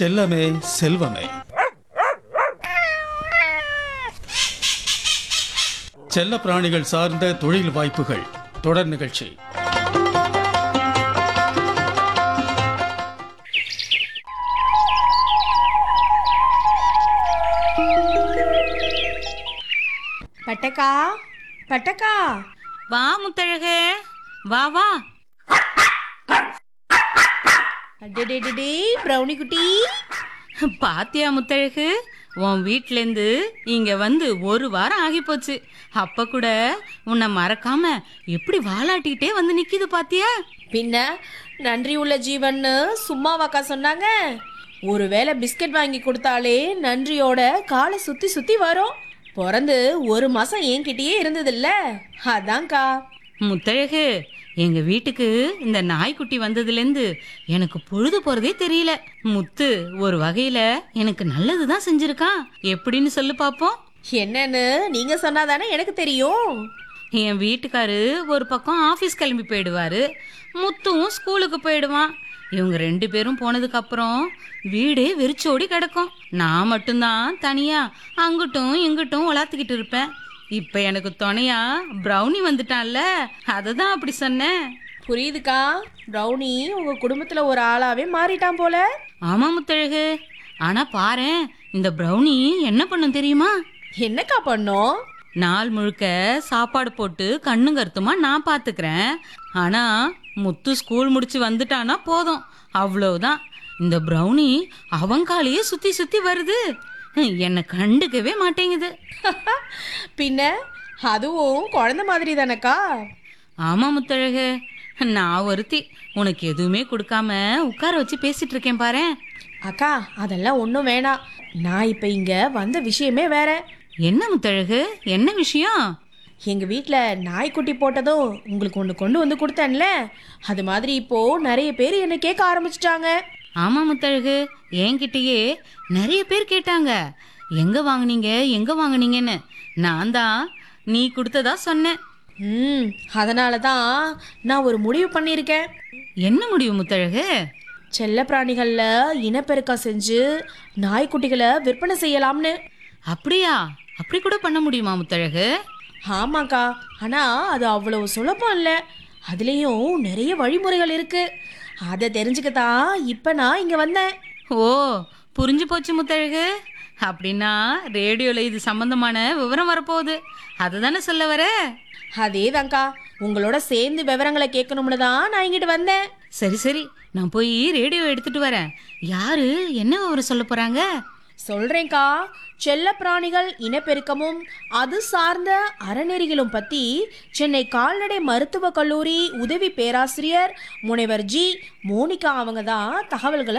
செல்லமே செல்வமே செல்ல பிராணிகள் சார்ந்த தொழில் வாய்ப்புகள் தொடர் நிகழ்ச்சி பட்டக்கா பட்டக்கா வா முத்தழகு வா வா அடடடடே ப்ரௌனி குட்டி பாத்தியா முத்தழகு உன் வீட்லேருந்து இங்க வந்து ஒரு வாரம் ஆகி போச்சு அப்ப கூட உன்னை மறக்காம எப்படி வாலாட்டிக்கிட்டே வந்து நிக்குது பாத்தியா பின்ன நன்றி உள்ள ஜீவன்னு சும்மாவாக்கா சொன்னாங்க ஒருவேளை பிஸ்கட் வாங்கி கொடுத்தாலே நன்றியோட காலை சுத்தி சுத்தி வரும் பிறந்து ஒரு மாசம் என்கிட்டயே இருந்ததில்ல அதான்க்கா முத்தழகு எங்க வீட்டுக்கு இந்த நாய்க்குட்டி வந்ததுலேருந்து எனக்கு பொழுது போறதே தெரியல முத்து ஒரு வகையில எனக்கு நல்லதுதான் செஞ்சிருக்கான் எப்படின்னு சொல்லு பாப்போம் என்னன்னு நீங்க சொன்னாதானே எனக்கு தெரியும் என் வீட்டுக்காரு ஒரு பக்கம் ஆஃபீஸ் கிளம்பி போயிடுவாரு முத்துவும் ஸ்கூலுக்கு போயிடுவான் இவங்க ரெண்டு பேரும் போனதுக்கு அப்புறம் வீடே வெறிச்சோடி கிடக்கும் நான் மட்டும்தான் தனியா அங்கிட்டும் இங்கிட்டும் உலாத்திக்கிட்டு இருப்பேன் இப்போ எனக்கு துணையா ப்ரௌனி வந்துட்டான்ல அதை தான் அப்படி சொன்னேன் புரியுதுக்கா ப்ரௌனி உங்க குடும்பத்துல ஒரு ஆளாவே மாறிட்டான் போல ஆமா முத்தழகு ஆனா பாரேன் இந்த ப்ரௌனி என்ன பண்ணும் தெரியுமா என்னக்கா பண்ணோம் நாள் முழுக்க சாப்பாடு போட்டு கண்ணு கருத்துமா நான் பாத்துக்கிறேன் ஆனா முத்து ஸ்கூல் முடிச்சு வந்துட்டானா போதும் அவ்வளவுதான் இந்த ப்ரௌனி அவன் காலையே சுத்தி சுத்தி வருது என்னை கண்டுக்கவே மாட்டேங்குது பின்ன அதுவும் குழந்தை மாதிரி தானக்கா ஆமா முத்தழகு நான் ஒருத்தி உனக்கு எதுவுமே கொடுக்காம உட்கார வச்சு பேசிட்டு இருக்கேன் பாரேன் அக்கா அதெல்லாம் ஒன்றும் வேணாம் நான் இப்போ இங்கே வந்த விஷயமே வேற என்ன முத்தழகு என்ன விஷயம் எங்கள் வீட்டில் நாய்க்குட்டி போட்டதும் உங்களுக்கு ஒன்று கொண்டு வந்து கொடுத்தேன்ல அது மாதிரி இப்போ நிறைய பேர் என்னை கேட்க ஆரம்பிச்சிட்டாங்க ஆமா முத்தழகு என்கிட்டயே நிறைய பேர் கேட்டாங்க எங்க வாங்குனீங்க எங்க வாங்குனீங்கன்னு நான் தான் நீ கொடுத்ததா சொன்னேன் ம் அதனால தான் நான் ஒரு முடிவு பண்ணியிருக்கேன் என்ன முடிவு முத்தழகு செல்ல பிராணிகளில் இனப்பெருக்கம் செஞ்சு நாய்க்குட்டிகளை விற்பனை செய்யலாம்னு அப்படியா அப்படி கூட பண்ண முடியுமா முத்தழகு ஆமாக்கா ஆனால் அது அவ்வளவு சுலபம் இல்லை அதுலேயும் நிறைய வழிமுறைகள் இருக்கு அதை தெரிஞ்சுக்கத்தான் இப்போ நான் இங்கே வந்தேன் ஓ புரிஞ்சு போச்சு முத்தழகு அப்படின்னா ரேடியோல இது சம்பந்தமான விவரம் வரப்போகுது அதுதானே சொல்ல வர அதேதான்க்கா உங்களோட சேர்ந்து விவரங்களை கேட்கணும்னு தான் நான் இங்கிட்டு வந்தேன் சரி சரி நான் போய் ரேடியோ எடுத்துட்டு வரேன் யாரு என்ன விவரம் சொல்ல போறாங்க சொல்றேன்க்கா செல்ல பிராணிகள் இனப்பெருக்கமும் அது சார்ந்த அறநெறிகளும் பத்தி சென்னை கால்நடை மருத்துவக் கல்லூரி உதவி பேராசிரியர் முனைவர் ஜி மோனிகா அவங்க தான் தகவல்களை